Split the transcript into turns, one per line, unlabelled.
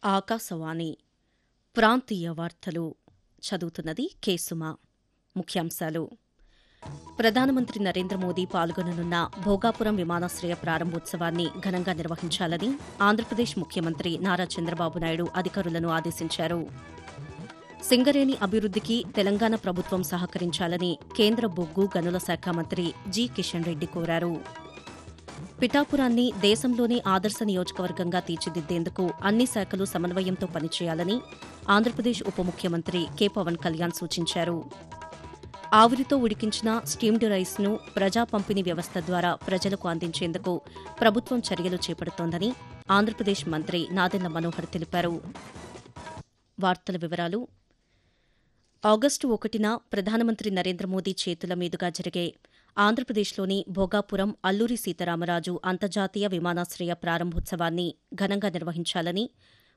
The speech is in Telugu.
ఆకాశవాణి ప్రాంతీయ వార్తలు చదువుతున్నది కేసుమ ముఖ్యాంశాలు ప్రధానమంత్రి నరేంద్ర మోదీ పాల్గొననున్న భోగాపురం విమానాశ్రయ ప్రారంభోత్సవాన్ని ఘనంగా నిర్వహించాలని ఆంధ్రప్రదేశ్ ముఖ్యమంత్రి నారా చంద్రబాబు నాయుడు అధికారులను ఆదేశించారు సింగరేణి అభివృద్దికి తెలంగాణ ప్రభుత్వం సహకరించాలని కేంద్ర బొగ్గు గనుల శాఖ మంత్రి జి కిషన్ రెడ్డి కోరారు పిఠాపురాన్ని దేశంలోనే ఆదర్శ నియోజకవర్గంగా తీర్చిదిద్దేందుకు అన్ని శాఖలు సమన్వయంతో పనిచేయాలని ఆంధ్రప్రదేశ్ ఉప ముఖ్యమంత్రి కె పవన్ కళ్యాణ్ సూచించారు ఆవిరితో ఉడికించిన స్టీమ్డ్ రైస్ను ప్రజా పంపిణీ వ్యవస్థ ద్వారా ప్రజలకు అందించేందుకు ప్రభుత్వం చర్యలు చేపడుతోందని ఆంధ్రప్రదేశ్ మంత్రి నాదెండ్ల మనోహర్ తెలిపారు వార్తల వివరాలు ఆగస్టు ఒకటిన ప్రధానమంత్రి నరేంద్ర మోదీ చేతుల మీదుగా జరిగే ఆంధ్రప్రదేశ్లోని భోగాపురం అల్లూరి సీతారామరాజు అంతర్జాతీయ విమానాశ్రయ ప్రారంభోత్సవాన్ని ఘనంగా నిర్వహించాలని